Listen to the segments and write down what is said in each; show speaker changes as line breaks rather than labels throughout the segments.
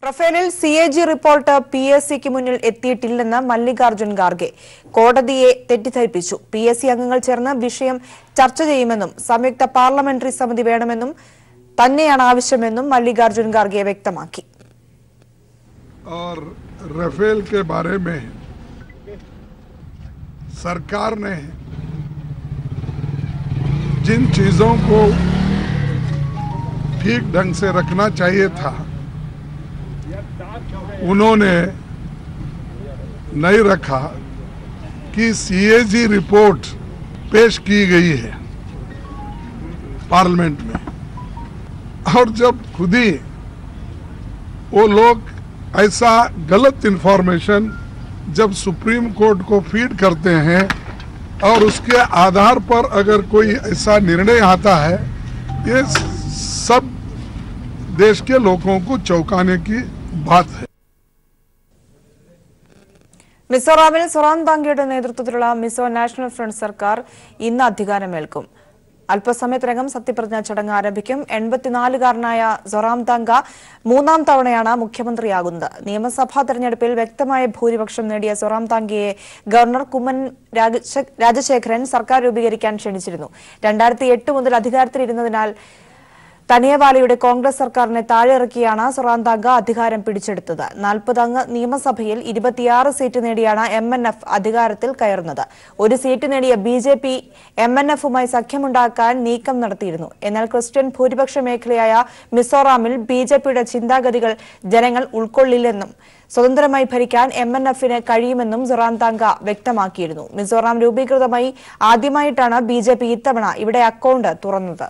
റഫേലിൽ C A G report P S സിക്ക് മുന്നിൽ എത്തിയിട്ടില്ലെന്ന് മല്ലികാർജ്ജുൻ ഖാർഗെ കോടതിയെ തെറ്റിദ്ധരിപ്പിച്ചു പി എസ് സി അംഗങ്ങൾ ചേർന്ന് വിഷയം ചർച്ച ചെയ്യുമെന്നും സംയുക്ത പാർലമെന്ററി സമിതി വേണമെന്നും തന്നെയാണ് ആവശ്യമെന്നും മല്ലികാർജ്ജുൻ ഖാർഗെ വ്യക്തമാക്കി
और राफेल के बारे में सरकार ने जिन चीजों को ठीक ढंग से रखना चाहिए था उन्होंने नहीं रखा कि सीएजी रिपोर्ट पेश की गई है पार्लियामेंट में और जब खुद ही वो लोग ऐसा गलत इंफॉर्मेशन जब सुप्रीम कोर्ट को फीड करते हैं और उसके आधार पर अगर कोई ऐसा निर्णय आता है ये सब देश के लोगों को चौंकाने की बात है
മിസോറാമിൽ സൊറാം താങ്കയുടെ നേതൃത്വത്തിലുള്ള മിസോ നാഷണൽ ഫ്രണ്ട് സർക്കാർ ഇന്ന് അധികാരമേൽക്കും അല്പസമയത്തിനകം സത്യപ്രതിജ്ഞാ ചടങ്ങ് ആരംഭിക്കും എൺപത്തിനാലുകാരനായ സൊറാം താങ്ക മൂന്നാം തവണയാണ് മുഖ്യമന്ത്രിയാകുന്നത് നിയമസഭാ തെരഞ്ഞെടുപ്പിൽ വ്യക്തമായ ഭൂരിപക്ഷം നേടിയ സൊറാം താങ്കയെ ഗവർണർ കുമ്മൻ രാജശേ- രാജശേഖരൻ സർക്കാർ രൂപീകരിക്കാൻ ക്ഷണിച്ചിരുന്നു രണ്ടായിരത്തി എട്ട് മുതൽ അധികാരത്തിലിരുന്നതിനാൽ തനിയവാലയുടെ കോൺഗ്രസ് സർക്കാരിനെ താഴെയിറക്കിയാണ് സൊറാന്താങ്ക അധികാരം പിടിച്ചെടുത്തത് നാൽപ്പത് അംഗ നിയമസഭയിൽ ഇരുപത്തിയാറ് സീറ്റ് നേടിയാണ് എം എൻ എഫ് അധികാരത്തിൽ കയറുന്നത് ഒരു സീറ്റ് നേടിയ B J P M N എഫുമായി സഖ്യമുണ്ടാക്കാൻ നീക്കം നടത്തിയിരുന്നു എന്നാൽ ക്രിസ്ത്യൻ ഭൂരിപക്ഷ മേഖലയായ മിസോറാമിൽ ബി ജെ പിയുടെ ചിന്താഗതികൾ ജനങ്ങൾ ഉൾക്കൊള്ളില്ലെന്നും സ്വതന്ത്രമായി ഭരിക്കാൻ എം എൻ എഫിന് കഴിയുമെന്നും സൊറാന്താങ്ക വ്യക്തമാക്കിയിരുന്നു മിസോറാം രൂപീകൃതമായി ആദ്യമായിട്ടാണ് ബി ജെ പി ഇത്തവണ ഇവിടെ അക്കൌണ്ട് തുറന്നത്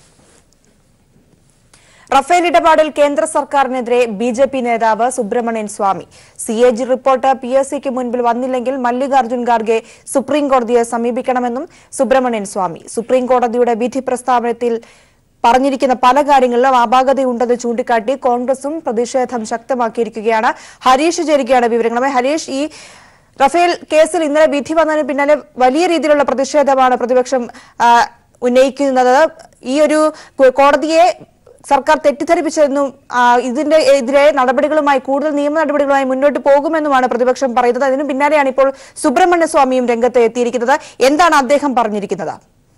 റഫേൽ ഇടപാടിൽ കേന്ദ്ര സർക്കാരിനെതിരെ ബി ജെ പി നേതാവ് Subramanian Swamy C A G report P S സിക്ക് മുൻപിൽ വന്നില്ലെങ്കിൽ മല്ലികാർജ്ജുൻ ഖാർഗെ സുപ്രീം കോടതിയെ സമീപിക്കണമെന്നും സുബ്രഹ്മണ്യൻ സ്വാമി സുപ്രീം കോടതിയുടെ വിധി പ്രസ്താവനത്തിൽ പറഞ്ഞിരിക്കുന്ന പല കാര്യങ്ങളിലും അപാകതയുണ്ടെന്ന് ചൂണ്ടിക്കാട്ടി കോൺഗ്രസും പ്രതിഷേധം ശക്തമാക്കിയിരിക്കുകയാണ് ഹരീഷ് ചേരുകയാണ് വിവരങ്ങളുമായി ഹരീഷ് ഈ റഫേൽ കേസിൽ ഇന്നലെ വിധി വന്നതിന് പിന്നാലെ വലിയ രീതിയിലുള്ള പ്രതിഷേധമാണ് പ്രതിപക്ഷം ആ, ഉന്നയിക്കുന്നത് ഈ ഒരു കോടതിയെ സർക്കാർ തെറ്റിദ്ധരിപ്പിച്ചെന്നും ആ, ഇതിന്റെ എതിരെ നടപടികളുമായി കൂടുതൽ നിയമ നടപടികളുമായി മുന്നോട്ട് പോകുമെന്നുമാണ് പ്രതിപക്ഷം പറയുന്നത് അതിനു പിന്നാലെയാണ് ഇപ്പോൾ സുബ്രഹ്മണ്യ സ്വാമിയും രംഗത്ത് എത്തിയിരിക്കുന്നത് എന്താണ് അദ്ദേഹം പറഞ്ഞിരിക്കുന്നത്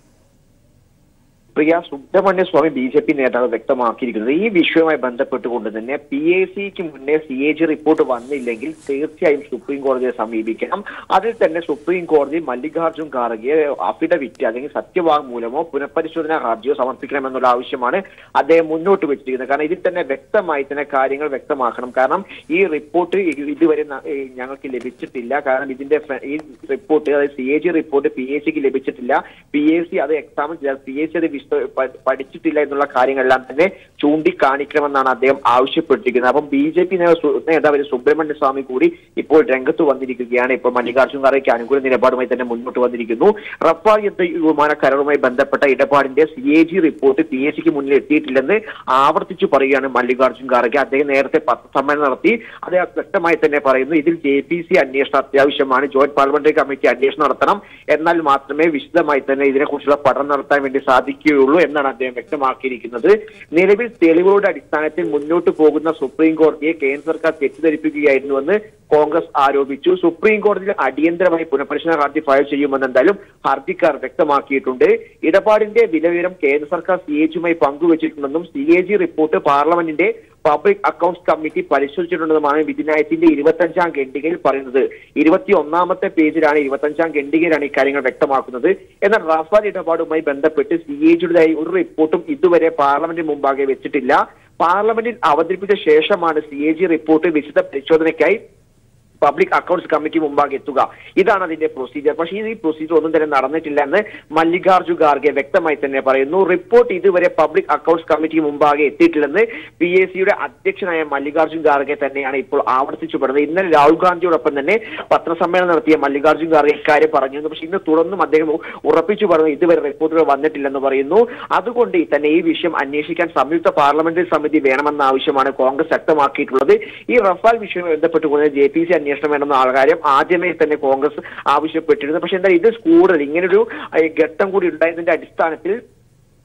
പ്രിയ Subramanya Swamy B J P നേതാവ് വ്യക്തമാക്കിയിരിക്കുന്നത് ഈ വിഷയവുമായി ബന്ധപ്പെട്ടുകൊണ്ട് തന്നെ പി എ സിക്ക് മുന്നേ സി എ ജി റിപ്പോർട്ട് വന്നില്ലെങ്കിൽ തീർച്ചയായും സുപ്രീം കോടതിയെ സമീപിക്കണം അതിൽ തന്നെ സുപ്രീം കോടതി മല്ലികാർജുൻ ഖാർഗെ അഫിഡവിറ്റ് അല്ലെങ്കിൽ സത്യവാങ്മൂലമോ പുനഃപരിശോധനാ ഹർജിയോ സമർപ്പിക്കണമെന്നുള്ള ആവശ്യമാണ് അദ്ദേഹം മുന്നോട്ട് വെച്ചിരിക്കുന്നത് കാരണം ഇതിൽ തന്നെ വ്യക്തമായി തന്നെ കാര്യങ്ങൾ വ്യക്തമാക്കണം കാരണം ഈ റിപ്പോർട്ട് ഇതുവരെ ന- ഏ, ഞങ്ങൾക്ക് ലഭിച്ചിട്ടില്ല കാരണം ഇതിന്റെ ഫ- ഈ റിപ്പോർട്ട് അതായത് C A G report P A സിക്ക് ലഭിച്ചിട്ടില്ല പി എ സി അത് എക്സാമിൽ പി എസ് സി അത് വിശദ പ- പഠിച്ചിട്ടില്ല എന്നുള്ള കാര്യങ്ങളെല്ലാം തന്നെ ചൂണ്ടിക്കാണിക്കണമെന്നാണ് അദ്ദേഹം ആവശ്യപ്പെട്ടിരിക്കുന്നത് അപ്പം ബി ജെ പി നേതാവ് സുബ്രഹ്മണ്യ സ്വാമി കൂടി ഇപ്പോൾ രംഗത്ത് വന്നിരിക്കുകയാണ് ഇപ്പോൾ മല്ലികാർജ്ജുൻ ഖാർഗെക്ക് അനുകൂല നിലപാടുമായി തന്നെ മുന്നോട്ട് വന്നിരിക്കുന്നു റഫാൽ യുദ്ധ വിമാന കരാറുമായി ബന്ധപ്പെട്ട ഇടപാടിന്റെ C A G report P S സിക്ക് മുന്നിൽ എത്തിയിട്ടില്ലെന്ന് ആവർത്തിച്ചു പറയുകയാണ് മല്ലികാർജ്ജുൻ ഖാർഗെ അദ്ദേഹം നേരത്തെ പത്രസമ്മേളനം നടത്തി അദ്ദേഹം വ്യക്തമായി തന്നെ പറയുന്നു ഇതിൽ ജെ പി സി അന്വേഷണം അത്യാവശ്യമാണ് ജോയിന്റ് പാർലമെന്ററി കമ്മിറ്റി അന്വേഷണം നടത്തണം എന്നാൽ മാത്രമേ വിശദമായി തന്നെ ഇതിനെക്കുറിച്ചുള്ള പഠനം നടത്താൻ വേണ്ടി സാധിക്കുകയുള്ളൂ എന്നാണ് അദ്ദേഹം വ്യക്തമാക്കിയിരിക്കുന്നത് നിലവിൽ തെളിവുകളുടെ അടിസ്ഥാനത്തിൽ മുന്നോട്ട് പോകുന്ന സുപ്രീം കോടതിയെ കേന്ദ്ര സർക്കാർ തെറ്റിദ്ധരിപ്പിക്കുകയായിരുന്നുവെന്ന് കോൺഗ്രസ് ആരോപിച്ചു സുപ്രീം കോടതിയിൽ അടിയന്തരമായി പുനഃപരിശോധന ഹർജി ഫയൽ ചെയ്യുമെന്ന് എന്തായാലും ഹർജിക്കാർ വ്യക്തമാക്കിയിട്ടുണ്ട് ഇടപാടിന്റെ വിലവിവരം കേന്ദ്ര സർക്കാർ സി എച്ചുമായി പങ്കുവച്ചിട്ടുണ്ടെന്നും സി എ ജി റിപ്പോർട്ട് പാർലമെന്റിന്റെ പബ്ലിക് അക്കൗണ്ട്സ് കമ്മിറ്റി പരിശോധിച്ചിട്ടുണ്ടെന്നുമാണ് വിധിന്യായത്തിന്റെ ഇരുപത്തഞ്ചാം ഖണ്ഡികയിൽ പറയുന്നത് ഇരുപത്തി ഒന്നാമത്തെ പേജിലാണ് ഇരുപത്തഞ്ചാം ഖണ്ഡികയിലാണ് ഇക്കാര്യങ്ങൾ വ്യക്തമാക്കുന്നത് എന്നാൽ റഫാൽ ഇടപാടുമായി ബന്ധപ്പെട്ട് സി എ ജിയുടേതായി ഒരു റിപ്പോർട്ടും ഇതുവരെ പാർലമെന്റിന് മുമ്പാകെ വെച്ചിട്ടില്ല പാർലമെന്റിൽ അവതരിപ്പിച്ച ശേഷമാണ് സി എ ജി റിപ്പോർട്ട് വിശദ പരിശോധനയ്ക്കായി പബ്ലിക് അക്കൗണ്ട്സ് കമ്മിറ്റി മുമ്പാകെ എത്തുക ഇതാണ് അതിന്റെ പ്രൊസീജിയർ പക്ഷേ ഈ പ്രൊസീജിയർ ഒന്നും തന്നെ നടന്നിട്ടില്ല എന്ന് മല്ലികാർജുൻ ഖാർഗെ വ്യക്തമായി തന്നെ പറയുന്നു റിപ്പോർട്ട് ഇതുവരെ പബ്ലിക് അക്കൗണ്ട്സ് കമ്മിറ്റി മുമ്പാകെ എത്തിയിട്ടില്ലെന്ന് പി എ സിയുടെ അധ്യക്ഷനായ മല്ലികാർജുൻ ഖാർഗെ തന്നെയാണ് ഇപ്പോൾ ആവർത്തിച്ചു പറയുന്നത് ഇന്നലെ രാഹുൽ ഗാന്ധിയോടൊപ്പം തന്നെ പത്രസമ്മേളനം നടത്തിയ മല്ലികാർജുൻ ഖാർഗെ ഇക്കാര്യം പറഞ്ഞിരുന്നു പക്ഷേ ഇന്ന് തുടർന്നും അദ്ദേഹം ഉറപ്പിച്ചു പറഞ്ഞു ഇതുവരെ റിപ്പോർട്ടുകൾ വന്നിട്ടില്ലെന്ന് പറയുന്നു അതുകൊണ്ട് തന്നെ ഈ വിഷയം അന്വേഷിക്കാൻ സംയുക്ത പാർലമെന്ററി സമിതി വേണമെന്ന ആവശ്യമാണ് കോൺഗ്രസ് ശക്തമാക്കിയിട്ടുള്ളത് ഈ റഫാൽ വിഷയവുമായി ബന്ധപ്പെട്ടുകൊണ്ട് ജെ പി സി അന്വേഷണം വേണമെന്ന ആൾക്കാര്യം ആദ്യമേ തന്നെ കോൺഗ്രസ് ആവശ്യപ്പെട്ടിരുന്നു പക്ഷെ എന്താ ഇത് കൂടുതൽ ഇങ്ങനൊരു ഏഹ്, ഘട്ടം കൂടി ഉണ്ടായതിന്റെ അടിസ്ഥാനത്തിൽ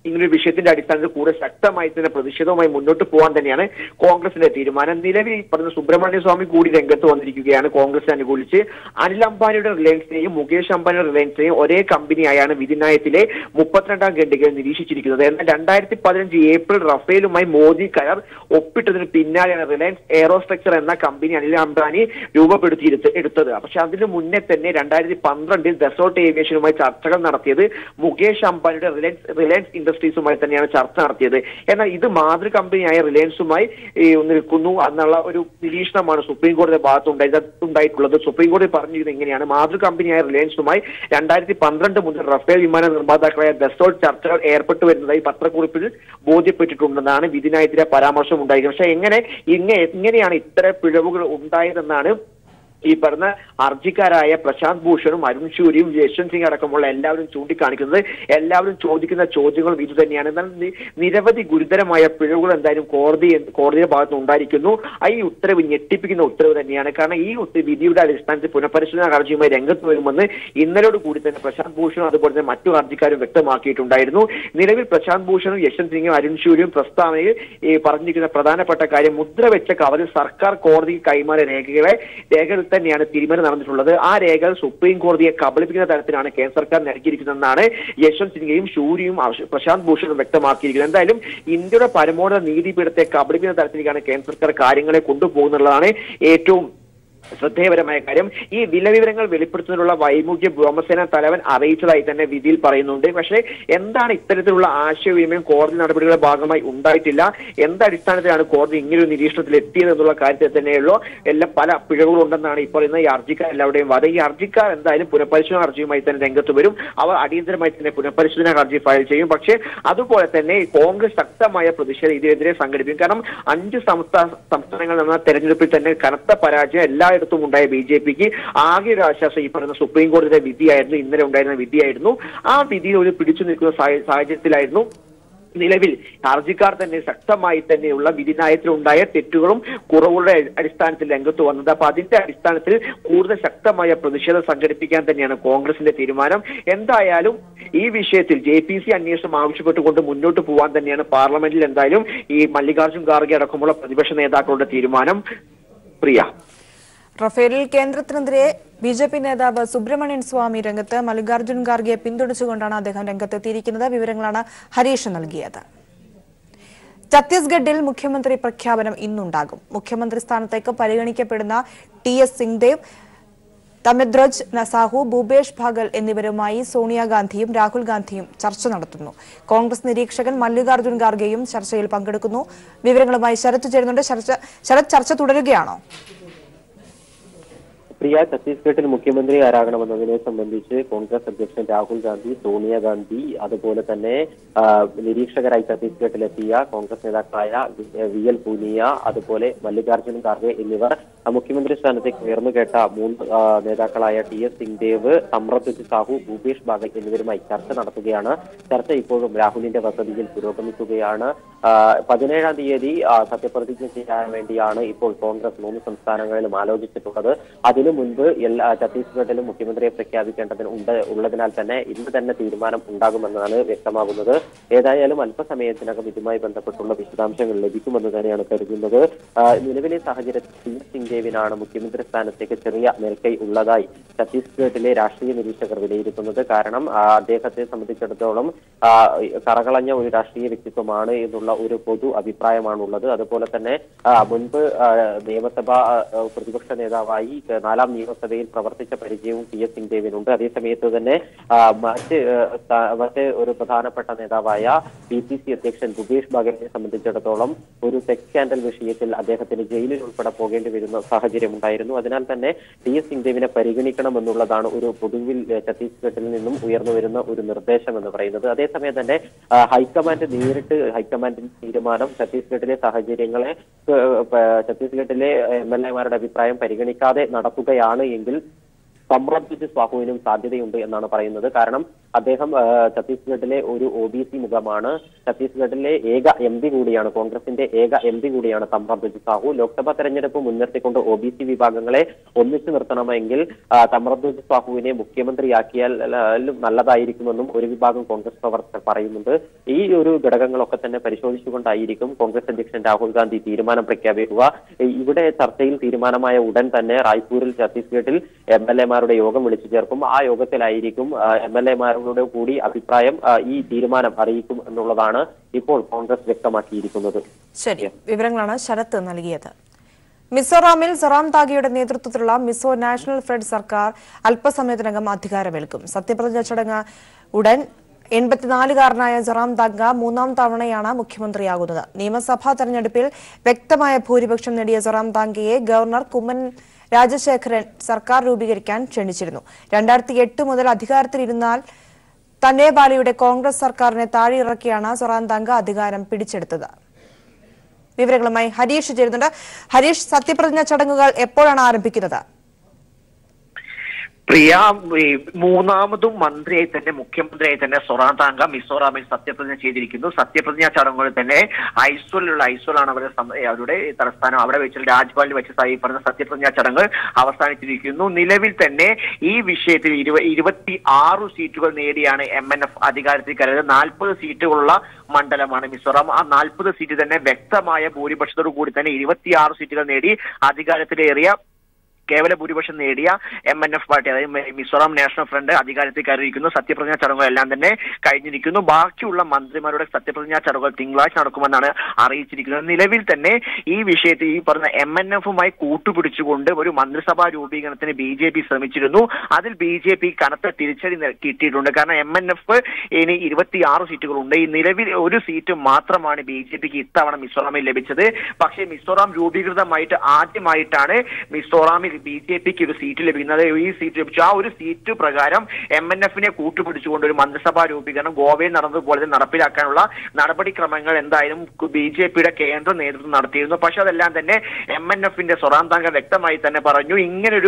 ഇങ്ങനൊരു വിഷയത്തിന്റെ അടിസ്ഥാനത്തിൽ കൂടുതൽ ശക്തമായി തന്നെ പ്രതിഷേധവുമായി മുന്നോട്ട് പോകാൻ തന്നെയാണ് കോൺഗ്രസിന്റെ തീരുമാനം നിലവിൽ ഈ പറഞ്ഞ സുബ്രഹ്മണ്യ സ്വാമി കൂടി രംഗത്ത് വന്നിരിക്കുകയാണ് കോൺഗ്രസ് അനുകൂലിച്ച് അനിൽ അംബാനിയുടെ റിലയൻസിനെയും മുകേഷ് അംബാനിയുടെ റിലയൻസിനെയും ഒരേ കമ്പനിയായാണ് വിധിന്യായത്തിലെ മുപ്പത്തിരണ്ടാം ഖണ്ഡികയിൽ നിരീക്ഷിച്ചിരിക്കുന്നത് എന്നാൽ രണ്ടായിരത്തി പതിനഞ്ച് ഏപ്രിൽ റഫേലുമായി മോദി കരാർ ഒപ്പിട്ടതിന് പിന്നാലെയാണ് റിലയൻസ് എയറോസ്ട്രക്ചർ എന്ന കമ്പനി അനിൽ അംബാനി രൂപപ്പെടുത്തി എടുത്തത് പക്ഷെ അതിന് മുന്നേ തന്നെ രണ്ടായിരത്തി പന്ത്രണ്ടിൽ ദസോട്ട് ഏവിയേഷനുമായി ചർച്ചകൾ നടത്തിയത് മുകേഷ് അംബാനിയുടെ റിലയൻസ് റിലയൻസ് ഇൻഡസ്ട്രീസുമായി തന്നെയാണ് ചർച്ച നടത്തിയത് എന്നാൽ ഇത് മാതൃ കമ്പനിയായ റിലയൻസുമായി ഈ, നിൽക്കുന്നു എന്നുള്ള ഒരു നിരീക്ഷണമാണ് സുപ്രീം കോടതിയുടെ ഭാഗത്ത് ഉണ്ടായത് ഉണ്ടായിട്ടുള്ളത് സുപ്രീം കോടതി പറഞ്ഞിരുന്നത് ഇങ്ങനെയാണ് മാതൃ കമ്പനിയായ റിലയൻസുമായി രണ്ടായിരത്തി പന്ത്രണ്ട് മുതൽ റഫേൽ വിമാന നിർമ്മാതാക്കളായ ദസോട്ട് ചർച്ചകൾ ഏർപ്പെട്ടു വരുന്നതായി പത്രക്കുറിപ്പിൽ ബോധ്യപ്പെട്ടിട്ടുണ്ടെന്നാണ് വിധിനായത്തിലെ പരാമർശം ഉണ്ടായിരിക്കുന്നത് പക്ഷെ എങ്ങനെ ഇങ്ങനെ എങ്ങനെയാണ് ഇത്തരം പിഴവുകൾ ഉണ്ടായതെന്നാണ് ഈ പറഞ്ഞ ഹർജിക്കാരായ പ്രശാന്ത് ഭൂഷണും അരുൺ ഷൂരിയും യശ്വന്ത് സിംഗ് അടക്കമുള്ള എല്ലാവരും ചൂണ്ടിക്കാണിക്കുന്നത് എല്ലാവരും ചോദിക്കുന്ന ചോദ്യങ്ങളും ഇത് തന്നെയാണ് എന്നാൽ നി- നിരവധി ഗുരുതരമായ പിഴവുകൾ എന്തായാലും കോടതി കോടതിയുടെ ഭാഗത്ത് ഉണ്ടായിരിക്കുന്നു ആ ഈ ഉത്തരവ് ഞെട്ടിപ്പിക്കുന്ന ഉത്തരവ് തന്നെയാണ് കാരണം ഈ ഉത്ത- വിധിയുടെ അടിസ്ഥാനത്തിൽ പുനഃപരിശോധനാ ഹർജിയുമായി രംഗത്ത് വരുമെന്ന് ഇന്നലോട് കൂടി തന്നെ പ്രശാന്ത് ഭൂഷണും അതുപോലെ തന്നെ മറ്റു ഹർജിക്കാരും വ്യക്തമാക്കിയിട്ടുണ്ടായിരുന്നു നിലവിൽ പ്രശാന്ത് ഭൂഷണും യശ്വന്ത് സിംഗും അരുൺ ഷൂരിയും പ്രസ്താവനയിൽ ഈ പറഞ്ഞിരിക്കുന്ന പ്രധാനപ്പെട്ട കാര്യം മുദ്ര വെച്ച കവറിൽ സർക്കാർ കോടതിക്ക് കൈമാറിയ രേഖകളെ രേഖകൾ തന്നെയാണ് തീരുമാനം നടന്നിട്ടുള്ളത് ആ രേഖകൾ സുപ്രീം കോടതിയെ കബളിപ്പിക്കുന്ന തരത്തിലാണ് കേന്ദ്ര സർക്കാർ നൽകിയിരിക്കുന്നതെന്നാണ് യശ്വന്ത് സിംഗയും ഷൂരിയും ആവശ്യ- പ്രശാന്ത് ഭൂഷണും വ്യക്തമാക്കിയിരിക്കുന്നത് എന്തായാലും ഇന്ത്യയുടെ പരമോന്നത നീതിപീഠത്തെ കബളിപ്പിക്കുന്ന തരത്തിലേക്കാണ് കേന്ദ്ര സർക്കാർ കാര്യങ്ങളെ കൊണ്ടുപോകുന്നുള്ളതാണ് ഏറ്റവും ശ്രദ്ധേയപരമായ കാര്യം ഈ വിലവിവരങ്ങൾ വെളിപ്പെടുത്തുന്നതിനുള്ള വൈമുഖ്യ വ്യോമസേന തലവൻ അറിയിച്ചതായി തന്നെ വിധിയിൽ പറയുന്നുണ്ട് പക്ഷേ എന്താണ് ഇത്തരത്തിലുള്ള ആശയവിനിമയം കോടതി നടപടികളുടെ ഭാഗമായി ഉണ്ടായിട്ടില്ല എന്തടിസ്ഥാനത്തിലാണ് കോടതി ഇങ്ങനൊരു നിരീക്ഷണത്തിൽ എത്തിയത് എന്നുള്ള കാര്യത്തിൽ തന്നെയുള്ളൂ എല്ലാം പല പിഴവുകളും ഉണ്ടെന്നാണ് ഈ പറയുന്ന ഈ ഹർജിക്കാർ എല്ലാവരുടെയും വാദം ഈ ഹർജിക്കാർ എന്തായാലും പുനഃപരിശോധന ഹർജിയുമായി തന്നെ രംഗത്ത് വരും അവർ അടിയന്തരമായി തന്നെ പുനഃപരിശോധന ഹർജി ഫയൽ ചെയ്യും പക്ഷേ അതുപോലെ തന്നെ കോൺഗ്രസ് ശക്തമായ പ്രതിഷേധം ഇതിനെതിരെ സംഘടിപ്പിക്കും കാരണം അഞ്ച് സംസ്ഥാന സംസ്ഥാനങ്ങളിൽ നടന്ന തെരഞ്ഞെടുപ്പിൽ തന്നെ കനത്ത പരാജയം എല്ലായിടത്തും ഉണ്ടായ ബി ജെ പിക്ക് ആകെ ഒരു ആശ്വാസം ഈ പറയുന്ന സുപ്രീം കോടതിയുടെ വിധിയായിരുന്നു ഇന്നലെ ഉണ്ടായിരുന്ന വിധിയായിരുന്നു ആ വിധി ഒരു പിടിച്ചു നിൽക്കുന്ന സാഹ- സാഹചര്യത്തിലായിരുന്നു നിലവിൽ ഹർജിക്കാർ തന്നെ ശക്തമായി തന്നെയുള്ള വിധിന്യായത്തിലുണ്ടായ തെറ്റുകളും കുറവുകളുടെ അടിസ്ഥാനത്തിൽ രംഗത്ത് വന്നത് അപ്പൊ അതിന്റെ അടിസ്ഥാനത്തിൽ കൂടുതൽ ശക്തമായ പ്രതിഷേധം സംഘടിപ്പിക്കാൻ തന്നെയാണ് കോൺഗ്രസിന്റെ തീരുമാനം എന്തായാലും ഈ വിഷയത്തിൽ ജെ പി സി അന്വേഷണം ആവശ്യപ്പെട്ടുകൊണ്ട് മുന്നോട്ട് പോകാൻ തന്നെയാണ് പാർലമെന്റിൽ എന്തായാലും ഈ മല്ലികാർജ്ജുൻ ഖാർഗെ അടക്കമുള്ള പ്രതിപക്ഷ നേതാക്കളുടെ തീരുമാനം പ്രിയ
റഫേലിൽ കേന്ദ്രത്തിനെതിരെ ബി ജെ പി നേതാവ് സുബ്രഹ്മണ്യൻ സ്വാമി രംഗത്ത് മല്ലികാർജ്ജുൻ ഖാർഗെയെ പിന്തുണച്ചുകൊണ്ടാണ് അദ്ദേഹം രംഗത്തെത്തിയിരിക്കുന്നത് വിവരങ്ങളാണ് ഹരീഷ് നൽകിയത് ഛത്തീസ്ഗഡിൽ മുഖ്യമന്ത്രി പ്രഖ്യാപനം ഇന്നുണ്ടാകും മുഖ്യമന്ത്രി സ്ഥാനത്തേക്ക് പരിഗണിക്കപ്പെടുന്ന ടി എസ് സിംഗ്ദേവ് തമിദ്രജ് നസാഹു ഭൂപേഷ് ഭാഗൽ എന്നിവരുമായി സോണിയാഗാന്ധിയും രാഹുൽ ഗാന്ധിയും ചർച്ച നടത്തുന്നു കോൺഗ്രസ് നിരീക്ഷകൻ മല്ലികാർജ്ജുൻ ഖാർഗെയും ചർച്ചയിൽ പങ്കെടുക്കുന്നു വിവരങ്ങളുമായി ശരത് ചേരുന്നുണ്ട് ശരത് ശരത് ചർച്ച തുടരുകയാണോ
പ്രിയ ഛത്തീസ്ഗഡിൽ മുഖ്യമന്ത്രി ആരാകണമെന്നതിനെ സംബന്ധിച്ച് കോൺഗ്രസ് അധ്യക്ഷൻ രാഹുൽ ഗാന്ധി സോണിയാഗാന്ധി അതുപോലെ തന്നെ ആ, നിരീക്ഷകരായി ഛത്തീസ്ഗഡിലെത്തിയ കോൺഗ്രസ് നേതാക്കളായ വി- വി എൽ പൂനിയ അതുപോലെ മല്ലികാർജ്ജുൻ ഖാർഗെ എന്നിവർ ആ, മുഖ്യമന്ത്രി സ്ഥാനത്തേക്ക് ഉയർന്നു കേട്ട മൂന്ന് ആ, നേതാക്കളായ ടി എസ് സിംഗ്ദേവ് സമ്രദ്ദ് സാഹു ഭൂപേഷ് ബാഗൽ എന്നിവരുമായി ചർച്ച നടത്തുകയാണ് ചർച്ച ഇപ്പോഴും രാഹുലിന്റെ വസതിയിൽ പുരോഗമിക്കുകയാണ് ആ, പതിനേഴാം തീയതി ആ, സത്യപ്രതിജ്ഞ ചെയ്യാൻ വേണ്ടിയാണ് ഇപ്പോൾ കോൺഗ്രസ് മൂന്ന് സംസ്ഥാനങ്ങളിലും ആലോചിച്ചിട്ടുള്ളത് അതിനു മുൻപ് എല്ലാ ഛത്തീസ്ഗഡിലും മുഖ്യമന്ത്രിയെ പ്രഖ്യാപിക്കേണ്ടതിന് ഉണ്ട് ഉള്ളതിനാൽ തന്നെ ഇന്ന് തന്നെ തീരുമാനം ഉണ്ടാകുമെന്നാണ് വ്യക്തമാകുന്നത് ഏതായാലും അല്പസമയത്തിനകം ഇതുമായി ബന്ധപ്പെട്ടുള്ള വിശദാംശങ്ങൾ ലഭിക്കുമെന്ന് തന്നെയാണ് കരുതുന്നത് ആ, നിലവിലെ സാഹചര്യത്തിൽ പി എസ് സിംഗ്ദേവിനാണ് മുഖ്യമന്ത്രി സ്ഥാനത്തേക്ക് ചെറിയ മേൽക്കൈ ഉള്ളതായി ഛത്തീസ്ഗഡിലെ രാഷ്ട്രീയ നിരീക്ഷകർ വിലയിരുത്തുന്നത് കാരണം ആ, അദ്ദേഹത്തെ സംബന്ധിച്ചിടത്തോളം ആ, കറകളഞ്ഞ ഒരു രാഷ്ട്രീയ വ്യക്തിത്വമാണ് എന്നുള്ള ഒരു പൊതു അഭിപ്രായമാണുള്ളത് അതുപോലെ തന്നെ ആ, മുൻപ് ആ, നിയമസഭാ ആ, പ്രതിപക്ഷ നേതാവായി നാലാം നിയമസഭയിൽ പ്രവർത്തിച്ച പരിചയവും പി എസ് സിംഗ്ദേവിനുണ്ട് അതേസമയത്ത് തന്നെ ആ, മറ്റ് ആ, സ്ഥാ- മറ്റ് ഒരു പ്രധാനപ്പെട്ട നേതാവായ പി സി സി അധ്യക്ഷൻ ഭൂപേഷ് ബാഗലിനെ സംബന്ധിച്ചിടത്തോളം ഒരു സെക്സ് സ്കാൻഡൽ വിഷയത്തിൽ അദ്ദേഹത്തിന് ജയിലിൽ ഉൾപ്പെടെ പോകേണ്ടി വരുന്ന സാഹചര്യം ഉണ്ടായിരുന്നു അതിനാൽ തന്നെ ടി എസ് സിംഗ്ദേവിനെ പരിഗണിക്കണമെന്നുള്ളതാണ് ഒരു പൊതുവിൽ ഏഹ്, ഛത്തീസ്ഗഡിൽ നിന്നും ഉയർന്നു വരുന്ന ഒരു നിർദ്ദേശം എന്ന് പറയുന്നത് അതേസമയം തന്നെ ആ, ഹൈക്കമാൻഡ് നേരിട്ട് ഹൈക്കമാൻഡിന്റെ തീരുമാനം ഛത്തീസ്ഗഡിലെ സാഹചര്യങ്ങളെ ഏഹ്, പ- ഛത്തീസ്ഗഡിലെ എം എൽ എമാരുടെ അഭിപ്രായം പരിഗണിക്കാതെ നടത്തുകയാണ് എങ്കിൽ സമ്രദ്ധിച്ച് സ്വാഹുവിനും സാധ്യതയുണ്ട് എന്നാണ് പറയുന്നത് കാരണം അദ്ദേഹം ആ, ഛത്തീസ്ഗഡിലെ ഒരു ഒ ബി സി മുഖമാണ് ഛത്തീസ്ഗഡിലെ ഏക എം പി കൂടിയാണ് കോൺഗ്രസിന്റെ ഏക എം പി കൂടിയാണ് തമ്രധ്വജ് സാഹു ലോക്സഭാ തെരഞ്ഞെടുപ്പ് മുൻനിർത്തിക്കൊണ്ട് ഒ ബി സി വിഭാഗങ്ങളെ ഒന്നിച്ചു നിർത്തണമെങ്കിൽ ആ, തമ്രധ്വജ് സാഹുവിനെ മുഖ്യമന്ത്രിയാക്കിയാൽ ആ, നല്ലതായിരിക്കുമെന്നും ഒരു വിഭാഗം കോൺഗ്രസ് പ്രവർത്തകർ പറയുന്നുണ്ട് ഈ ഒരു ഘടകങ്ങളൊക്കെ തന്നെ പരിശോധിച്ചുകൊണ്ടായിരിക്കും കോൺഗ്രസ് അധ്യക്ഷൻ രാഹുൽ ഗാന്ധി തീരുമാനം പ്രഖ്യാപിക്കുക ഈ- ഇവിടെ ചർച്ചയിൽ തീരുമാനമായ ഉടൻ തന്നെ റായ്പൂരിൽ ഛത്തീസ്ഗഡിൽ എം എൽ എമാരുടെ യോഗം വിളിച്ചു ചേർക്കും ആ യോഗത്തിലായിരിക്കും എം എൽ എമാരുടെ കൂടി അഭിപ്രായം ആ, ഈ തീരുമാനം അറിയിക്കും എന്നുള്ളതാണ് ഇപ്പോൾ കോൺഗ്രസ് വ്യക്തമാക്കിയിരിക്കുന്നത്
ശരി വിവരങ്ങളാണ് ശരത്ത് നൽകിയത് മിസോറാമിൽ സൊറാം താഗിയുടെ നേതൃത്വത്തിലുള്ള മിസോ നാഷണൽ ഫ്രണ്ട് സർക്കാർ അല്പസമയത്തിനകം അധികാരമേൽക്കും സത്യപ്രതിജ്ഞ ചടങ്ങ് ഉടൻ എൺപത്തിനാലുകാരനായ സൊറാം താഗ മൂന്നാം തവണയാണ് മുഖ്യമന്ത്രിയാകുന്നത് നിയമസഭാ തെരഞ്ഞെടുപ്പിൽ വ്യക്തമായ ഭൂരിപക്ഷം നേടിയ സൊറാം താങ്കയെ ഗവർണർ കുമ്മൻ രാജശേഖരൻ സർക്കാർ രൂപീകരിക്കാൻ ക്ഷണിച്ചിരുന്നു രണ്ടായിരത്തി എട്ട് മുതൽ അധികാരത്തിലിരുന്നാൽ തന്നെ ബാലിയുടെ കോൺഗ്രസ് സർക്കാരിനെ താഴെയിറക്കിയാണ് സൊറാം താങ്ക അധികാരം പിടിച്ചെടുത്തത് വിവരങ്ങളുമായി ഹരീഷ് ചേരുന്നുണ്ട് ഹരീഷ് സത്യപ്രതിജ്ഞ ചടങ്ങുകൾ എപ്പോഴാണ് ആരംഭിക്കുന്നത്
പ്രിയ ഈ മൂന്നാമതും മന്ത്രിയായി തന്നെ മുഖ്യമന്ത്രിയായി തന്നെ സൊറാതാങ്ക മിസോറാമിൽ സത്യപ്രതിജ്ഞ ചെയ്തിരിക്കുന്നു സത്യപ്രതിജ്ഞ ചടങ്ങുകളിൽ തന്നെ ഐസ്വലിലുള്ള ഐസ്വലാണ് അവരുടെ സം- അവരുടെ തലസ്ഥാനം അവിടെ വെച്ച് രാജ്ഭവനിൽ വെച്ച് ഈ പറഞ്ഞ സത്യപ്രതിജ്ഞ ചടങ്ങ് അവസാനിച്ചിരിക്കുന്നു നിലവിൽ തന്നെ ഈ വിഷയത്തിൽ ഇരുപ ഇരുപത്തി ആറ് സീറ്റുകൾ നേടിയാണ് എം എൻ എഫ് അധികാരത്തിൽ കയറിയത് നാൽപ്പത് സീറ്റുകളുള്ള മണ്ഡലമാണ് മിസോറാം ആ നാൽപ്പത് സീറ്റ് തന്നെ വ്യക്തമായ ഭൂരിപക്ഷത്തോടു കൂടി തന്നെ ഇരുപത്തിയാറ് സീറ്റുകൾ നേടി അധികാരത്തിലേറിയ കേവല ഭൂരിപക്ഷം നേടിയ എം എൻ എഫ് പാർട്ടി അതായത് മി- മിസോറാം നാഷണൽ ഫ്രണ്ട് അധികാരത്തിൽ കയറിയിരിക്കുന്നു സത്യപ്രതിജ്ഞാ ചടങ്ങുകളെല്ലാം തന്നെ കഴിഞ്ഞിരിക്കുന്നു ബാക്കിയുള്ള മന്ത്രിമാരുടെ സത്യപ്രതിജ്ഞാ ചടങ്ങുകൾ തിങ്കളാഴ്ച നടക്കുമെന്നാണ് അറിയിച്ചിരിക്കുന്നത് നിലവിൽ തന്നെ ഈ വിഷയത്തിൽ ഈ പറഞ്ഞ എം എൻ എഫുമായി കൂട്ടുപിടിച്ചുകൊണ്ട് ഒരു മന്ത്രിസഭാ രൂപീകരണത്തിന് ബി ജെ പി ശ്രമിച്ചിരുന്നു അതിൽ ബി ജെ പി കനത്ത തിരിച്ചടി നെ- കിട്ടിയിട്ടുണ്ട് കാരണം എം എൻ എഫ് ഇനി ഇരുപത്തിയാറ് സീറ്റുകളുണ്ട് ഈ നിലവിൽ ഒരു സീറ്റ് മാത്രമാണ് ബി ജെ പിക്ക് ഇത്തവണ മിസോറാമിൽ ലഭിച്ചത് പക്ഷേ മിസോറാം രൂപീകൃതമായിട്ട് ആദ്യമായിട്ടാണ് മിസോറാമിൽ ബി ജെ പിക്ക് ഒരു സീറ്റ് ലഭിക്കുന്നത് ഈ സീറ്റ് ലഭിച്ചു ആ ഒരു സീറ്റ് പ്രകാരം എം എൻ എഫിനെ കൂട്ടുപിടിച്ചുകൊണ്ട് ഒരു മന്ത്രിസഭാ രൂപീകരണം ഗോവയിൽ നടന്നതുപോലെ തന്നെ നടപ്പിലാക്കാനുള്ള നടപടിക്രമങ്ങൾ എന്തായാലും ബി ജെ പിയുടെ കേന്ദ്ര നേതൃത്വം നടത്തിയിരുന്നു പക്ഷെ അതെല്ലാം തന്നെ എം എൻ എഫിന്റെ സ്വറാന്താങ്ക വ്യക്തമായി തന്നെ പറഞ്ഞു ഇങ്ങനൊരു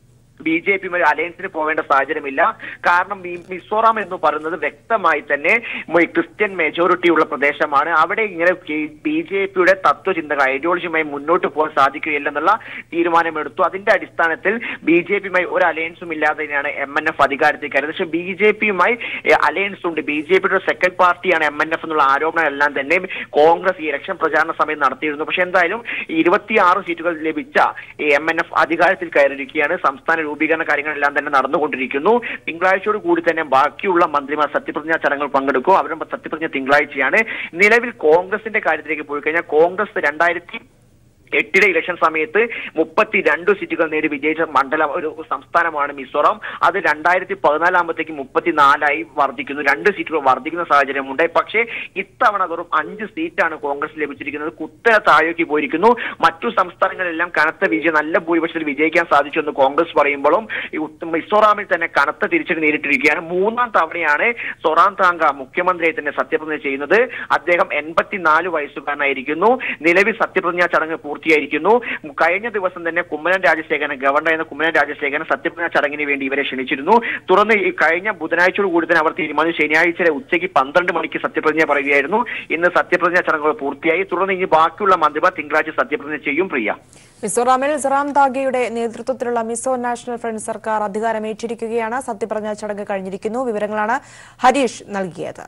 ബി ജെ പി അലയൻസിന് പോവേണ്ട സാഹചര്യമില്ല കാരണം ഈ മിസോറാം എന്ന് പറയുന്നത് വ്യക്തമായി തന്നെ മു- ക്രിസ്ത്യൻ മെജോറിറ്റി ഉള്ള പ്രദേശമാണ് അവിടെ ഇങ്ങനെ ബി ജെ പിയുടെ തത്വചിന്തകൾ ഐഡിയോളജിയുമായി മുന്നോട്ട് പോകാൻ സാധിക്കുകയില്ലെന്നുള്ള തീരുമാനമെടുത്തു അതിന്റെ അടിസ്ഥാനത്തിൽ ബി ജെ പിയുമായി ഒരു അലയൻസും ഇല്ലാതെ തന്നെയാണ് എം എൻ എഫ് അധികാരത്തിൽ കയറിയത് പക്ഷേ ബി ജെ പിയുമായി അലയൻസ് ഉണ്ട് ബി ജെ പിയുടെ സെക്കൻഡ് പാർട്ടിയാണ് എം എൻ എഫ് എന്നുള്ള ആരോപണം എല്ലാം തന്നെ കോൺഗ്രസ് ഈ ഇലക്ഷൻ പ്രചാരണ സമയത്ത് നടത്തിയിരുന്നു പക്ഷെ എന്തായാലും ഇരുപത്തിയാറ് സീറ്റുകൾ ലഭിച്ച എം എൻ എഫ് അധികാരത്തിൽ കയറിയിരിക്കുകയാണ് സംസ്ഥാന രൂപീകരണ കാര്യങ്ങളെല്ലാം തന്നെ നടന്നുകൊണ്ടിരിക്കുന്നു തിങ്കളാഴ്ചയോട് കൂടി തന്നെ ബാക്കിയുള്ള മന്ത്രിമാർ സത്യപ്രതിജ്ഞാ ചടങ്ങുകൾ പങ്കെടുക്കും അവരും സത്യപ്രതിജ്ഞ തിങ്കളാഴ്ചയാണ് നിലവിൽ കോൺഗ്രസിന്റെ കാര്യത്തിലേക്ക് പോയി കഴിഞ്ഞാൽ കോൺഗ്രസ് രണ്ടായിരത്തി എട്ടിലെ ഇലക്ഷൻ സമയത്ത് മുപ്പത്തി രണ്ട് സീറ്റുകൾ നേടി വിജയിച്ച മണ്ഡലം ഒരു സംസ്ഥാനമാണ് മിസോറാം അത് രണ്ടായിരത്തി പതിനാലാകുമ്പോഴത്തേക്ക് മുപ്പത്തിനാലായി വർദ്ധിക്കുന്നു രണ്ട് സീറ്റുകൾ വർദ്ധിക്കുന്ന സാഹചര്യമുണ്ട് പക്ഷേ ഇത്തവണ വെറും അഞ്ച് സീറ്റാണ് കോൺഗ്രസ് ലഭിച്ചിരിക്കുന്നത് കുത്തനെ താഴേക്ക് പോയിരിക്കുന്നു മറ്റു സംസ്ഥാനങ്ങളിലെല്ലാം കനത്ത വിജയം നല്ല ഭൂരിപക്ഷത്തിൽ വിജയിക്കാൻ സാധിച്ചു എന്ന് കോൺഗ്രസ് പറയുമ്പോഴും ഈ ഉത്ത- മിസോറാമിൽ തന്നെ കനത്ത തിരിച്ചടി നേരിട്ടിരിക്കുകയാണ് മൂന്നാം തവണയാണ് സൊറാം താങ്ക മുഖ്യമന്ത്രിയെ തന്നെ സത്യപ്രതിജ്ഞ ചെയ്യുന്നത് അദ്ദേഹം എൺപത്തിനാല് വയസ്സുകാരനായിരിക്കുന്നു നിലവിൽ സത്യപ്രതിജ്ഞാ ചടങ്ങ് പൂർത്തിയായിരിക്കുന്നു കഴിഞ്ഞ ദിവസം തന്നെ കുമ്മനം രാജശേഖരൻ ഗവർണർ എന്ന കുമ്മനം രാജശേഖരൻ സത്യപ്രതിജ്ഞാ ചടങ്ങിന് വേണ്ടി ഇവരെ ക്ഷണിച്ചിരുന്നു തുടർന്ന് ഈ കഴിഞ്ഞ ബുധനാഴ്ചയോട് കൂടി തന്നെ അവർ തീരുമാനിച്ചു ശനിയാഴ്ച ഉച്ചയ്ക്ക് പന്ത്രണ്ട് മണിക്ക് സത്യപ്രതിജ്ഞ പറയുകയായിരുന്നു ഇന്ന് സത്യപ്രതിജ്ഞാ ചടങ്ങുകൾ പൂർത്തിയായി തുടർന്ന് ഇനി ബാക്കിയുള്ള മന്ത്രിമാർ തിങ്കളാഴ്ച സത്യപ്രതിജ്ഞ ചെയ്യും പ്രിയ
മിസോറാമിൽ സറാം താഗയുടെ നേതൃത്വത്തിലുള്ള മിസോ നാഷണൽ ഫ്രണ്ട് സർക്കാർ അധികാരമേറ്റിരിക്കുകയാണ് സത്യപ്രതിജ്ഞ ചടങ്ങ് കഴിഞ്ഞിരിക്കുന്നു വിവരങ്ങളാണ് ഹരീഷ് നൽകിയത്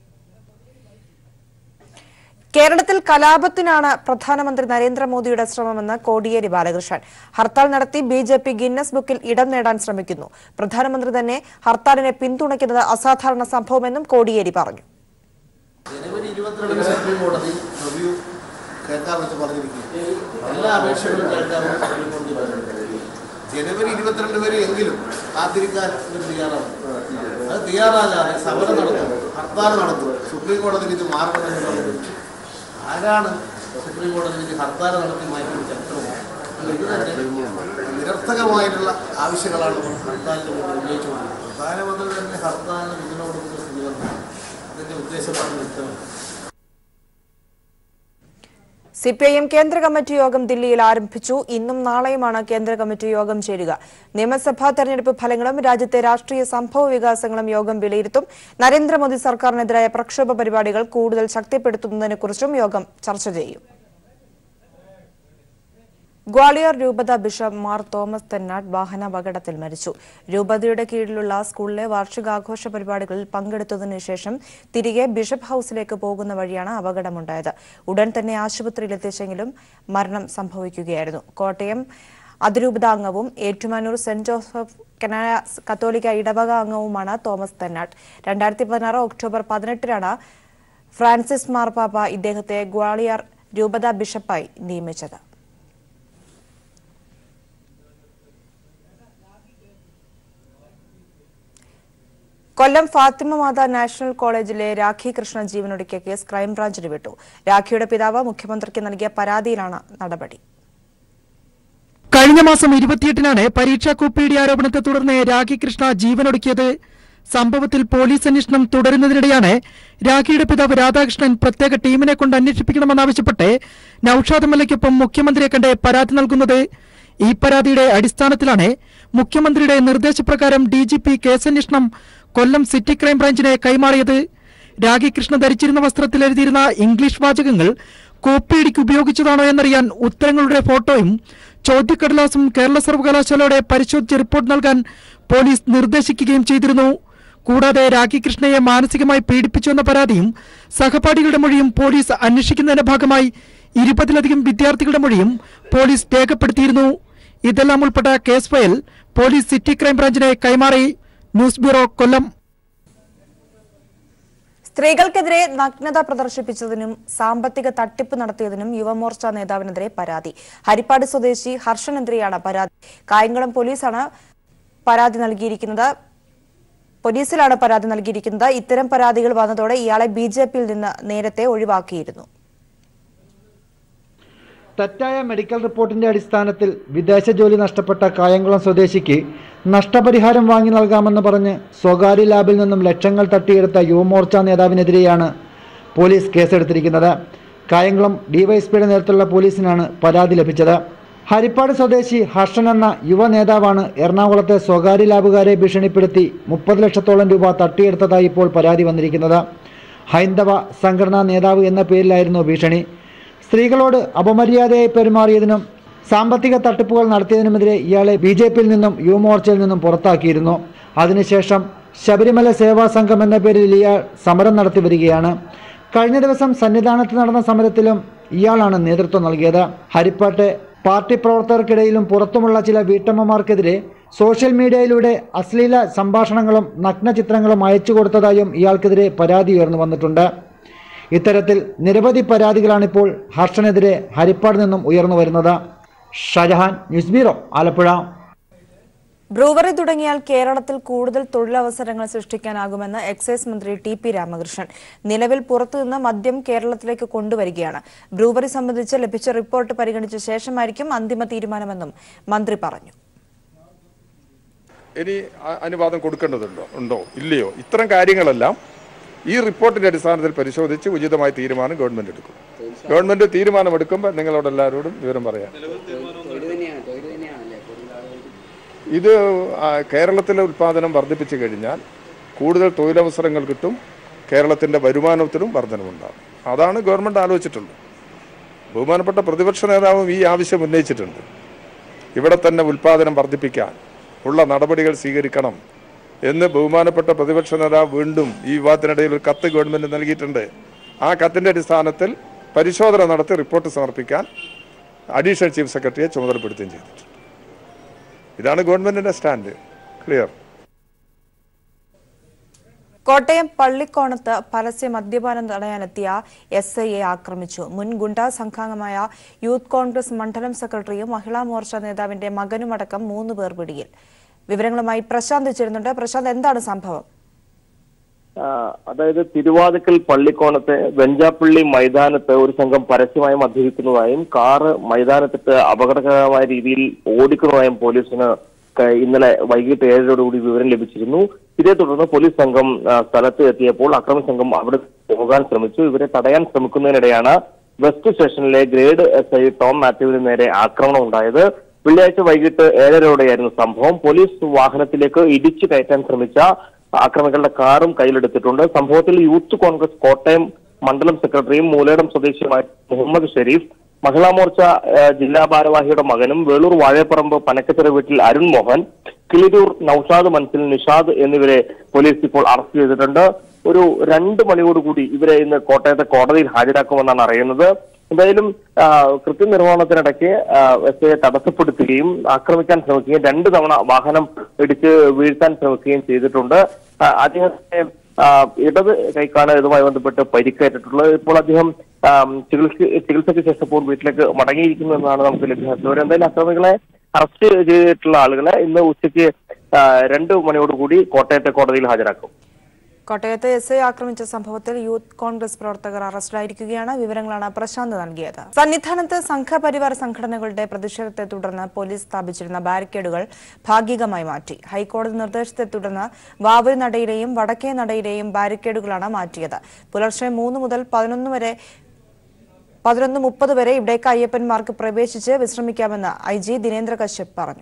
കേരളത്തിൽ കലാപത്തിനാണ് പ്രധാനമന്ത്രി നരേന്ദ്രമോദിയുടെ ശ്രമമെന്ന് കോടിയേരി ബാലകൃഷ്ണൻ ഹർത്താൽ നടത്തി ബി ജെ പി ഗിന്നസ് ബുക്കിൽ ഇടം നേടാൻ ശ്രമിക്കുന്നു പ്രധാനമന്ത്രി തന്നെ ഹർത്താലിനെ പിന്തുണയ്ക്കുന്നത് അസാധാരണ സംഭവമെന്നും കോടിയേരി പറഞ്ഞു
ജനുവരി ഇരുപത്തിരണ്ടിന് സുപ്രീം കോടതി റിവ്യൂ കേൾക്കാമെന്ന് പറഞ്ഞിരിക്കുകയാണ് എല്ലാ അപേക്ഷകളും കേൾക്കാമെന്ന് സുപ്രീം കോടതി പറഞ്ഞിരിക്കുന്നു ജനുവരി ഇരുപത്തിരണ്ട് വരെ എങ്കിലും കാത്തിരിക്കാൻ ഇവർ തയ്യാറാണ് അത് തയ്യാറാകാതെ സമരം നടത്തും ഹർത്താൽ നടത്തും സുപ്രീം കോടതിയിൽ ഇത് മാറണമെന്ന് പറഞ്ഞു ആരാണ് സുപ്രീം കോടതിയിൽ ഇത് ഹർത്താൽ നടത്തി മാറ്റി ചരിത്രമാണ് ഇത് തന്നെ നിരർത്ഥകമായിട്ടുള്ള ആവശ്യങ്ങളാണ് നമ്മൾ ഹർത്താലിന് വേണ്ടി ഉന്നയിച്ചുകൊണ്ടിരിക്കുന്നത് പ്രധാനമന്ത്രി തന്നെ ഹർത്താലിന് പിന്തുണ കൊടുക്കുന്ന സ്ഥിതി വന്നു അതിന്റെ ഉദ്ദേശമാണ് വ്യക്തമാണ്
സിപിഐഎം കേന്ദ്ര കമ്മിറ്റി യോഗം ദില്ലിയിൽ ആരംഭിച്ചു ഇന്നും നാളെയുമാണ് കേന്ദ്ര കമ്മിറ്റി യോഗം ചേരുക നിയമസഭാ തെരഞ്ഞെടുപ്പ് ഫലങ്ങളും രാജ്യത്തെ രാഷ്ട്രീയ സംഭവ വികാസങ്ങളും യോഗം വിലയിരുത്തും നരേന്ദ്രമോദി സർക്കാരിനെതിരായ പ്രക്ഷോഭ പരിപാടികൾ കൂടുതൽ ശക്തിപ്പെടുത്തുന്നതിനെക്കുറിച്ചും യോഗം ചർച്ച ചെയ്യും ഗ്വാളിയർ രൂപത ബിഷപ്പ് മാർ തോമസ് തെന്നാട്ട് വാഹനാപകടത്തിൽ മരിച്ചു രൂപതയുടെ കീഴിലുള്ള സ്കൂളിലെ വാർഷികാഘോഷ പരിപാടികളിൽ പങ്കെടുത്തതിനു ശേഷം തിരികെ ബിഷപ്പ് ഹൌസിലേക്ക് പോകുന്ന വഴിയാണ് അപകടമുണ്ടായത് ഉടൻ തന്നെ ആശുപത്രിയിലെത്തിച്ചെങ്കിലും മരണം സംഭവിക്കുകയായിരുന്നു കോട്ടയം അതിരൂപത അംഗവും ഏറ്റുമാനൂർ സെന്റ് ജോസഫ് കനായ കത്തോലിക്ക ഇടവക അംഗവുമാണ് തോമസ് തെന്നാട്ട് രണ്ടായിരത്തി പതിനാറ് ഒക്ടോബർ പതിനെട്ടിനാണ് ഫ്രാൻസിസ് മാർപ്പാപ്പ ഇദ്ദേഹത്തെ ഗ്വാളിയർ രൂപത ബിഷപ്പായി നിയമിച്ചത് കൊല്ലം ഫാത്തിമ മാത നാഷണൽ കോളേജിലെ രാഖി കൃഷ്ണ ജീവനൊടുക്കിയ കേസ് ക്രൈംബ്രാഞ്ചിന് വിട്ടു രാഖിയുടെ പിതാവ് മുഖ്യമന്ത്രിക്ക് നൽകിയ പരാതിയിലാണ് നടപടി
കഴിഞ്ഞ മാസം ഇരുപത്തിയെട്ടിനാണ് പരീക്ഷാ കുപ്പിയുടെ ആരോപണത്തെ തുടർന്ന് രാഖി കൃഷ്ണ ജീവനൊടുക്കിയത് സംഭവത്തിൽ പോലീസ് അന്വേഷണം തുടരുന്നതിനിടെയാണ് രാഖിയുടെ പിതാവ് രാധാകൃഷ്ണൻ പ്രത്യേക ടീമിനെ കൊണ്ട് അന്വേഷിപ്പിക്കണമെന്നാവശ്യപ്പെട്ട് നൌഷാദ് മല്ലയ്ക്കൊപ്പം മുഖ്യമന്ത്രിയെ കണ്ട് പരാതി നൽകുന്നത് ഈ പരാതിയുടെ അടിസ്ഥാനത്തിലാണ് മുഖ്യമന്ത്രിയുടെ നിർദ്ദേശപ്രകാരം ഡി ജി പി കേസന്വേഷണം കൊല്ലം സിറ്റി ക്രൈംബ്രാഞ്ചിനെ കൈമാറിയത് രാഖി കൃഷ്ണ ധരിച്ചിരുന്ന വസ്ത്രത്തിൽ എഴുതിയിരുന്ന ഇംഗ്ലീഷ് വാചകങ്ങൾ കോപ്പിയടിക്ക് ഉപയോഗിച്ചതാണോ എന്നറിയാൻ ഉത്തരങ്ങളുടെ ഫോട്ടോയും ചോദ്യക്കടലാസും കേരള സർവകലാശാലയുടെ പരിശോധിച്ച് റിപ്പോർട്ട് നൽകാൻ പോലീസ് നിർദ്ദേശിക്കുകയും ചെയ്തിരുന്നു കൂടാതെ രാഖി കൃഷ്ണയെ മാനസികമായി പീഡിപ്പിച്ചുവെന്ന പരാതിയും സഹപാഠികളുടെ മൊഴിയും പോലീസ് അന്വേഷിക്കുന്നതിന്റെ ഭാഗമായി ഇരുപതിലധികം വിദ്യാർത്ഥികളുടെ മൊഴിയും പോലീസ് രേഖപ്പെടുത്തിയിരുന്നു ഇതെല്ലാം ഉൾപ്പെട്ട കേസ് ഫയൽ പോലീസ് സിറ്റി ക്രൈംബ്രാഞ്ചിനെ കൈമാറി ന്യൂസ് ബ്യൂറോ കൊല്ലം
സ്ത്രീകൾക്കെതിരെ നഗ്നത പ്രദർശിപ്പിച്ചതിനും സാമ്പത്തിക തട്ടിപ്പ് നടത്തിയതിനും യുവമോർച്ച നേതാവിനെതിരെ പരാതി ഹരിപ്പാട് സ്വദേശി ഹർഷനെതിരെയാണ് പരാതി കായംകുളം പോലീസാണ് പരാതി നൽകിയിരിക്കുന്നത് പോലീസിലാണ് പരാതി നൽകിയിരിക്കുന്നത് ഇത്തരം പരാതികൾ വന്നതോടെ ഇയാളെ ബി ജെ പിയിൽ നിന്ന് നേരത്തെ ഒഴിവാക്കിയിരുന്നു
തെറ്റായ മെഡിക്കൽ റിപ്പോർട്ടിന്റെ അടിസ്ഥാനത്തിൽ വിദേശ ജോലി നഷ്ടപ്പെട്ട കായംകുളം സ്വദേശിക്ക് നഷ്ടപരിഹാരം വാങ്ങി നൽകാമെന്ന് പറഞ്ഞ് സ്വകാര്യ ലാബിൽ നിന്നും ലക്ഷങ്ങൾ തട്ടിയെടുത്ത യുവമോർച്ച നേതാവിനെതിരെയാണ് പോലീസ് കേസെടുത്തിരിക്കുന്നത് കായംകുളം ഡിവൈഎസ്പിയുടെ നേതൃത്വത്തിലുള്ള പോലീസിനാണ് പരാതി ലഭിച്ചത് ഹരിപ്പാട് സ്വദേശി ഹർഷൻ എന്ന യുവ നേതാവാണ് എറണാകുളത്തെ സ്വകാര്യ ലാബുകാരെ ഭീഷണിപ്പെടുത്തി മുപ്പത് ലക്ഷത്തോളം രൂപ തട്ടിയെടുത്തതായി ഇപ്പോൾ പരാതി വന്നിരിക്കുന്നത് ഹൈന്ദവ സംഘടനാ നേതാവ് എന്ന പേരിലായിരുന്നു ഭീഷണി സ്ത്രീകളോട് അപമര്യാദയായി പെരുമാറിയതിനും സാമ്പത്തിക തട്ടിപ്പുകൾ നടത്തിയതിനുമെതിരെ ഇയാളെ ബി ജെ പിയിൽ നിന്നും യുവമോർച്ചയിൽ നിന്നും പുറത്താക്കിയിരുന്നു അതിനുശേഷം ശബരിമല സേവാ സംഘം എന്ന പേരിൽ ഇയാൾ സമരം നടത്തി വരികയാണ് കഴിഞ്ഞ ദിവസം സന്നിധാനത്ത് നടന്ന സമരത്തിലും ഇയാളാണ് നേതൃത്വം നൽകിയത് ഹരിപ്പാട്ടെ പാർട്ടി പ്രവർത്തകർക്കിടയിലും പുറത്തുമുള്ള ചില വീട്ടമ്മമാർക്കെതിരെ സോഷ്യൽ മീഡിയയിലൂടെ അശ്ലീല സംഭാഷണങ്ങളും നഗ്നചിത്രങ്ങളും അയച്ചു കൊടുത്തതായും ഇയാൾക്കെതിരെ പരാതി ഉയർന്നു വന്നിട്ടുണ്ട് ഇത്തരത്തിൽ നിരവധി പരാതികളാണിപ്പോൾ ഹർഷനെതിരെ ഹരിപ്പാട് നിന്നും ഉയർന്നു വരുന്നത് Shajahan news bureau Alappuzha
brewery തുടങ്ങിയാൽ കേരളത്തിൽ കൂടുതൽ തൊഴിലവസരങ്ങൾ സൃഷ്ടിക്കാനാകുമെന്ന് എക്സൈസ് മന്ത്രി ടി പി രാമകൃഷ്ണൻ നിലവിൽ പുറത്തുനിന്ന് മദ്യം കേരളത്തിലേക്ക് കൊണ്ടുവരികയാണ് ബ്രൂവറി സംബന്ധിച്ച് ലഭിച്ച റിപ്പോർട്ട് പരിഗണിച്ച ശേഷമായിരിക്കും അന്തിമ തീരുമാനമെന്നും മന്ത്രി പറഞ്ഞു
ഇനി അ- അനുവാദം കൊടുക്കേണ്ടതുണ്ടോ ഉണ്ടോ ഇല്ലയോ ഇത്തരം കാര്യങ്ങളെല്ലാം ഈ റിപ്പോർട്ടിന്റെ അടിസ്ഥാനത്തിൽ പരിശോധിച്ച് ഉചിതമായ തീരുമാനം ഗവൺമെന്റ് എടുക്കും ഗവൺമെന്റ് തീരുമാനമെടുക്കുമ്പോൾ നിങ്ങളോട് എല്ലാവരോടും വിവരം പറയാം ഇത് ആ, കേരളത്തിലെ ഉൽപാദനം വർദ്ധിപ്പിച്ചു കഴിഞ്ഞാൽ കൂടുതൽ തൊഴിലവസരങ്ങൾ കിട്ടും കേരളത്തിന്റെ വരുമാനത്തിലും വർധനമുണ്ടാകും അതാണ് ഗവൺമെന്റ് ആലോചിച്ചിട്ടുള്ളത് ബഹുമാനപ്പെട്ട പ്രതിപക്ഷ നേതാവും ഈ ആവശ്യം ഉന്നയിച്ചിട്ടുണ്ട് ഇവിടെ തന്നെ ഉൽപാദനം വർദ്ധിപ്പിക്കാൻ ഉള്ള നടപടികൾ സ്വീകരിക്കണം എന്ന് ബഹുമാനപ്പെട്ട പ്രതിപക്ഷ നേതാവ് വീണ്ടും ഈ വിവാദത്തിനിടയിൽ ഒരു കത്ത് ഗവൺമെന്റ് നൽകിയിട്ടുണ്ട് ആ കത്തിന്റെ അടിസ്ഥാനത്തിൽ പരിശോധന നടത്തി റിപ്പോർട്ട് സമർപ്പിക്കാൻ അഡീഷണൽ ചീഫ് സെക്രട്ടറിയെ ചുമതലപ്പെടുത്തുകയും ചെയ്തിട്ടുണ്ട് ഇതാണ് ഗവൺമെന്റിന്റെ സ്റ്റാൻഡ് ക്ലിയർ
കോട്ടയം പള്ളിക്കോണത്ത് പരസ്യ മദ്യപാനം തടയാനെത്തിയ എസ് ഐയെ ആക്രമിച്ചു മുൻ ഗുണ്ടാ സംഘാംഗമായ യൂത്ത് കോൺഗ്രസ് മണ്ഡലം സെക്രട്ടറിയും മഹിളാ മോർച്ച നേതാവിന്റെ മകനുമടക്കം മൂന്ന് പേർ പിടിയിൽ വിവരങ്ങളുമായി പ്രശാന്ത് ചേരുന്നുണ്ട് പ്രശാന്ത് എന്താണ് സംഭവം
ആ, അതായത് തിരുവാതിക്കൽ പള്ളിക്കോണത്തെ വെഞ്ചാപ്പള്ളി മൈതാനത്ത് ഒരു സംഘം പരസ്യമായി മദ്യപിക്കുന്നതായും കാറ് മൈതാനത്തിട്ട് അപകടകരമായ രീതിയിൽ ഓടിക്കുന്നതായും പോലീസിന് ക- ഇന്നലെ വൈകിട്ട് ഏഴരോടുകൂടി വിവരം ലഭിച്ചിരുന്നു ഇതേ തുടർന്ന് പോലീസ് സംഘം ആ, സ്ഥലത്ത് എത്തിയപ്പോൾ അക്രമി സംഘം അവിടെ പോകാൻ ശ്രമിച്ചു ഇവരെ തടയാൻ ശ്രമിക്കുന്നതിനിടെയാണ് വെസ്റ്റ് സ്റ്റേഷനിലെ ഗ്രേഡ് എസ് ഐ ടോം മാത്യുവിന് നേരെ ആക്രമണം ഉണ്ടായത് വെള്ളിയാഴ്ച വൈകിട്ട് ഏഴരയോടെയായിരുന്നു സംഭവം പോലീസ് വാഹനത്തിലേക്ക് ഇടിച്ചു കയറ്റാൻ ശ്രമിച്ച ആക്രമികളുടെ കാറും കയ്യിലെടുത്തിട്ടുണ്ട് സംഭവത്തിൽ യൂത്ത് കോൺഗ്രസ് കോട്ടയം മണ്ഡലം സെക്രട്ടറിയും മൂലേടം സ്വദേശിയുമായ മുഹമ്മദ് ഷെരീഫ് മഹിളാ മോർച്ച ഏഹ്, ജില്ലാ ഭാരവാഹിയുടെ മകനും വേളൂർ വാഴപ്പറമ്പ് പനക്കച്ചിറ വീട്ടിൽ അരുൺ മോഹൻ കിളിരൂർ നൌഷാദ് മൻസിൽ നിഷാദ് എന്നിവരെ പോലീസ് ഇപ്പോൾ അറസ്റ്റ് ചെയ്തിട്ടുണ്ട് ഒരു രണ്ട് മണിയോടുകൂടി ഇവരെ ഇന്ന് കോട്ടയത്തെ കോടതിയിൽ ഹാജരാക്കുമെന്നാണ് അറിയുന്നത് എന്തായാലും ആ, കൃത്യനിർവഹണത്തിനിടയ്ക്ക് എസ് ഐയെ തടസ്സപ്പെടുത്തുകയും ആക്രമിക്കാൻ ശ്രമിക്കുകയും രണ്ട് തവണ വാഹനം ഇടിച്ച് വീഴ്ത്താൻ ശ്രമിക്കുകയും ചെയ്തിട്ടുണ്ട് ആ, അദ്ദേഹത്തെ ആ, ഇടത് കൈക്കാണ് ഇതുമായി ബന്ധപ്പെട്ട് പരിക്കേറ്റിട്ടുള്ളത് ഇപ്പോൾ അദ്ദേഹം ആ, ചികിത്സ ചികിത്സയ്ക്ക് ശേഷം ഇപ്പോൾ വീട്ടിലേക്ക് മടങ്ങിയിരിക്കുന്നു എന്നാണ് നമുക്ക് ലഭ്യമായിട്ടുള്ളത് ഇവരെ എന്തായാലും അക്രമികളെ അറസ്റ്റ് ചെയ്തിട്ടുള്ള ആളുകളെ ഇന്ന് ഉച്ചയ്ക്ക് ആ, രണ്ട് മണിയോടുകൂടി കോട്ടയത്തെ കോടതിയിൽ ഹാജരാക്കും
കോട്ടയത്ത് എസ് ഐ ആക്രമിച്ച സംഭവത്തിൽ യൂത്ത് കോൺഗ്രസ് പ്രവർത്തകർ അറസ്റ്റിലായിരിക്കുകയാണ് വിവരങ്ങളാണ് പ്രശാന്ത് നൽകിയത് സന്നിധാനത്ത് സംഘപരിവാർ സംഘടനകളുടെ പ്രതിഷേധത്തെ തുടർന്ന് പോലീസ് സ്ഥാപിച്ചിരുന്ന ബാരിക്കേഡുകൾ ഭാഗികമായി മാറ്റി ഹൈക്കോടതി നിർദ്ദേശത്തെ തുടർന്ന് വാവൂർ നടയിലെയും വടക്കേ നടയിലെയും ബാരിക്കേഡുകളാണ് മാറ്റിയത് പുലർച്ചെ മൂന്ന് മുതൽ പതിനൊന്ന് വരെ പതിനൊന്ന് മുപ്പത് വരെ ഇവിടേക്ക് അയ്യപ്പന്മാർക്ക് പ്രവേശിച്ച് വിശ്രമിക്കാമെന്ന് ഐ ജി ദിനേന്ദ്ര കശ്യപ് പറഞ്ഞു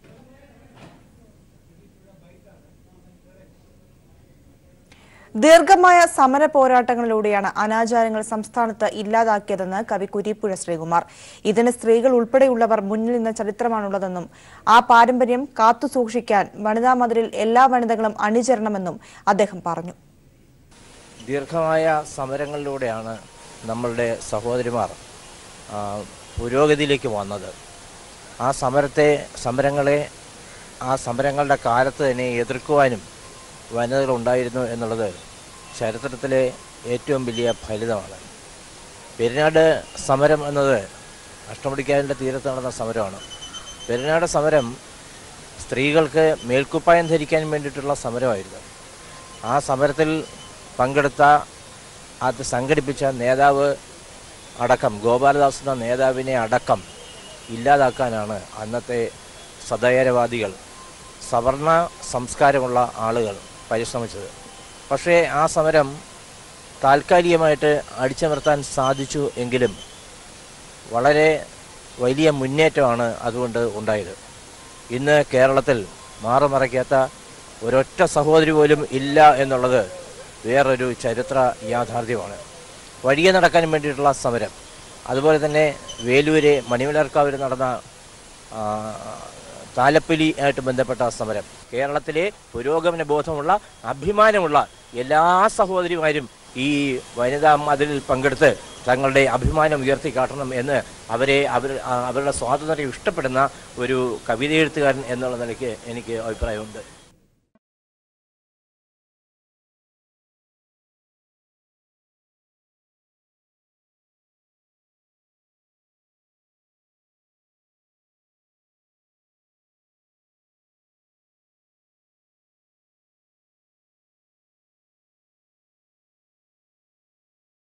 ദീർഘമായ സമര പോരാട്ടങ്ങളിലൂടെയാണ് അനാചാരങ്ങൾ സംസ്ഥാനത്ത് ഇല്ലാതാക്കിയതെന്ന് കവി കുരീപ്പുഴ ശ്രീകുമാർ ഇതിന് സ്ത്രീകൾ ഉൾപ്പെടെയുള്ളവർ മുന്നിൽ നിന്ന ചരിത്രമാണുള്ളതെന്നും ആ പാരമ്പര്യം കാത്തുസൂക്ഷിക്കാൻ വനിതാ മതിലിൽ എല്ലാ വനിതകളും അണിചേരണമെന്നും അദ്ദേഹം പറഞ്ഞു
ദീർഘമായ സമരങ്ങളിലൂടെയാണ് നമ്മളുടെ സഹോദരിമാർ ആ, പുരോഗതിയിലേക്ക് വന്നത് ആ സമരത്തെ സമരങ്ങളെ ആ സമരങ്ങളുടെ കാലത്ത് തന്നെ എതിർക്കുവാനും വനിതകൾ ഉണ്ടായിരുന്നു എന്നുള്ളത് ചരിത്രത്തിലെ ഏറ്റവും വലിയ ഫലിതമാണ് പെരിനാട് സമരം എന്നത് അഷ്ടമുടിക്കായലിൻ്റെ തീരത്ത് നടന്ന സമരമാണ് പെരിനാട് സമരം സ്ത്രീകൾക്ക് മേൽക്കുപ്പായം ധരിക്കാൻ വേണ്ടിയിട്ടുള്ള സമരമായിരുന്നു ആ സമരത്തിൽ പങ്കെടുത്ത അത് സംഘടിപ്പിച്ച നേതാവ് അടക്കം ഗോപാലദാസ് എന്ന നേതാവിനെ അടക്കം ഇല്ലാതാക്കാനാണ് അന്നത്തെ സദാചാരവാദികൾ സവർണ സംസ്കാരമുള്ള ആളുകൾ പരിശ്രമിച്ചത് പക്ഷേ ആ സമരം താൽക്കാലികമായിട്ട് അടിച്ചമർത്താൻ സാധിച്ചു എങ്കിലും വളരെ വലിയ മുന്നേറ്റമാണ് അതുകൊണ്ട് ഉണ്ടായത് ഇന്ന് കേരളത്തിൽ മാറുമറയ്ക്കാത്ത ഒരൊറ്റ സഹോദരി പോലും ഇല്ല എന്നുള്ളത് വേറൊരു ചരിത്ര യാഥാർത്ഥ്യമാണ് വഴിയെ നടക്കാൻ വേണ്ടിയിട്ടുള്ള സമരം അതുപോലെ തന്നെ വേലൂര് മണിമലർക്കാവിൽ നടന്ന ആ, താലപ്പൊലി ആയിട്ട് ബന്ധപ്പെട്ട സമരം കേരളത്തിലെ പുരോഗമന ബോധമുള്ള അഭിമാനമുള്ള എല്ലാ സഹോദരിമാരും ഈ വനിതാ മതിലിൽ പങ്കെടുത്ത് തങ്ങളുടെ അഭിമാനം ഉയർത്തി കാട്ടണം എന്ന് അവരെ അവർ ആ, അവരുടെ സ്വാതന്ത്ര്യം ഇഷ്ടപ്പെടുന്ന ഒരു കവിത എഴുത്തുകാരൻ എന്നുള്ള നിലയ്ക്ക് എനിക്ക് അഭിപ്രായമുണ്ട്